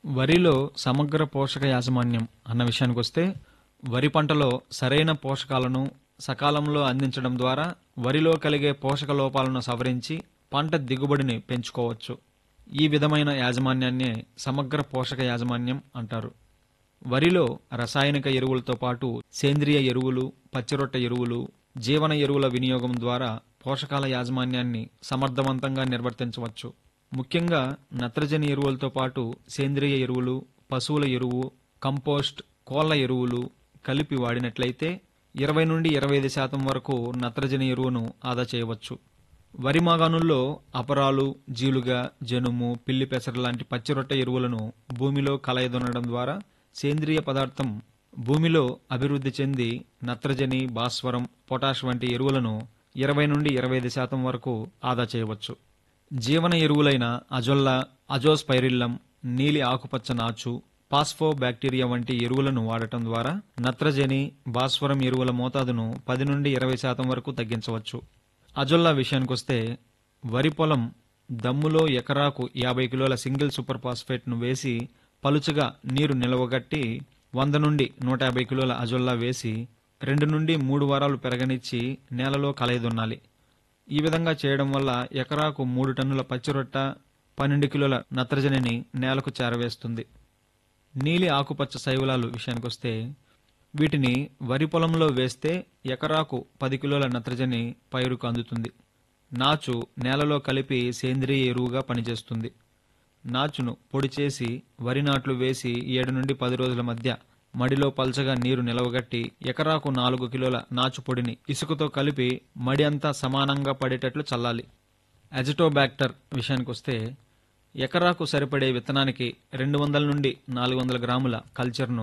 వరిలో సమగ్ర పోషక యాజమాన్యం అన్న విషయానికి వస్తే వరి పంటలో సరైన పోషకాలను సకాలంలో అందించడం ద్వారా వరిలో కలిగే పోషక లోపాలను సవరించి పంట దిగుబడిని పెంచుకోవచ్చు ఈ విధమైన యాజమాన్యాన్నే సమగ్ర పోషక యాజమాన్యం అంటారు వరిలో రసాయనిక ఎరువులతో పాటు సేంద్రియ ఎరువులు పచ్చిరొట్ట ఎరువులు జీవన ఎరువుల వినియోగం ద్వారా పోషకాల యాజమాన్యాన్ని సమర్థవంతంగా నిర్వర్తించవచ్చు ముఖ్యంగా నత్రజని ఎరువులతో పాటు సేంద్రియ ఎరువులు పశువుల ఎరువు కంపోస్ట్ కోళ్ల ఎరువులు కలిపి వాడినట్లయితే ఇరవై నుండి ఇరవై ఐదు శాతం వరకు నత్రజని ఎరువును ఆదా చేయవచ్చు వరి మాగాణుల్లో అపరాలు జీలుగా జనుము పిల్లి పెసర లాంటి పచ్చిరొట్ట ఎరువులను భూమిలో కలయదొనడం ద్వారా సేంద్రియ పదార్థం భూమిలో అభివృద్ధి చెంది నత్రజని భాస్వరం పొటాష్ వంటి ఎరువులను ఇరవై నుండి ఇరవై ఐదు శాతం వరకు ఆదా చేయవచ్చు జీవన ఎరువులైన అజొల్లా అజోస్పైరిల్లం నీలి ఆకుపచ్చ నాచు పాస్ఫో బ్యాక్టీరియా వంటి ఎరువులను వాడటం ద్వారా నత్రజని భాస్వరం ఎరువుల మోతాదును పది నుండి ఇరవై శాతం వరకు తగ్గించవచ్చు అజొల్లా విషయానికొస్తే వరి పొలం దమ్ములో ఎకరాకు యాభై కిలోల సింగిల్ సూపర్ ఫాస్ఫేట్ను వేసి పలుచగా నీరు నిలవగట్టి వంద నుండి నూట యాభై కిలోల అజొల్లా వేసి రెండు నుండి మూడు వారాలు పెరగనిచ్చి నేలలో కలయదున్నాలి ఈ విధంగా చేయడం వల్ల ఎకరాకు మూడు టన్నుల పచ్చిరొట్ట పన్నెండు కిలోల నత్రజనిని నేలకు చేరవేస్తుంది నీలి ఆకుపచ్చ శైవలాలు విషయానికొస్తే వీటిని వరి పొలంలో వేస్తే ఎకరాకు పది కిలోల నత్రజని పైరుకు అందుతుంది నాచు నేలలో కలిపి సేంద్రియ ఎరువుగా పనిచేస్తుంది నాచును పొడి చేసి వరి నాట్లు వేసి ఏడు నుండి పది రోజుల మధ్య మడిలో పల్చగా నీరు నిలవగట్టి ఎకరాకు నాలుగు కిలోల నాచు పొడిని ఇసుకతో కలిపి మడి అంతా సమానంగా పడేటట్లు చల్లాలి అజిటోబ్యాక్టర్ విషయానికొస్తే ఎకరాకు సరిపడే విత్తనానికి రెండు వందల నుండి నాలుగు వందల గ్రాముల కల్చర్ను